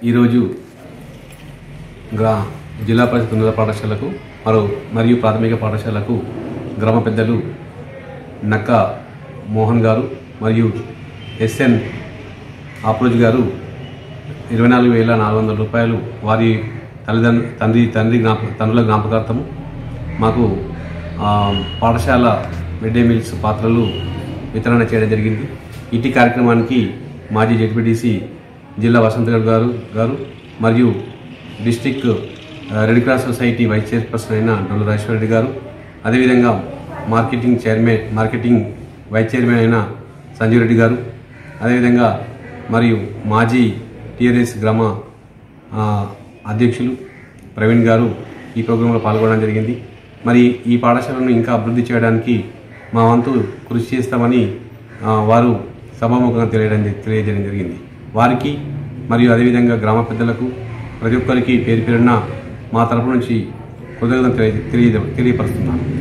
ఈరోజు గ్రా జిల్లా పరిషత్ ఉన్నత పాఠశాలకు మరో మరియు ప్రాథమిక పాఠశాలకు గ్రామ పెద్దలు నక్క మోహన్ గారు మరియు ఎస్ఎన్ ఆప్రోజ్ గారు ఇరవై నాలుగు వేల నాలుగు వందల రూపాయలు వారి తల్లిదండ్రు తండ్రి తండ్రి జ్ఞాప తండ్రుల జ్ఞాపకార్థము మాకు ఆ, పాఠశాల మిడ్ డే మీల్స్ పాత్రలు వితరణ చేయడం జరిగింది ఇటీ కార్యక్రమానికి మాజీ జెడ్పీటీసీ జిల్లా వసంత్ గౌడ్ గారు గారు మరియు డిస్టిక్ ఆ, red cross society vice chairperson అయిన డొల్ల రాజేశ్వర రెడ్డి గారు అదేవిధంగా marketing chairman marketing vice chairman అయిన సంజీవ్ రెడ్డి గారు అదేవిధంగా మరియు మాజీ టీఆర్ఎస్ గ్రామ ఆ, అధ్యక్షులు ప్రవీణ్ గారు ఈ ప్రోగ్రాంలో పాల్గొనడం జరిగింది మరి ఈ పాఠశాలను ఇంకా అభివృద్ధి చేయడానికి మా వంతు కృషి చేస్తామని ఆ, వారు సభాముఖంగా తెలియడం తెలియజేయడం జరిగింది వారికి మరియు అదేవిధంగా గ్రామ పెద్దలకు ప్రతి ఒక్కరికి పేరు పేరున మా తరపు నుంచి కృతజ్ఞతలు తెలియ తెలియ తెలియపరుస్తున్నాను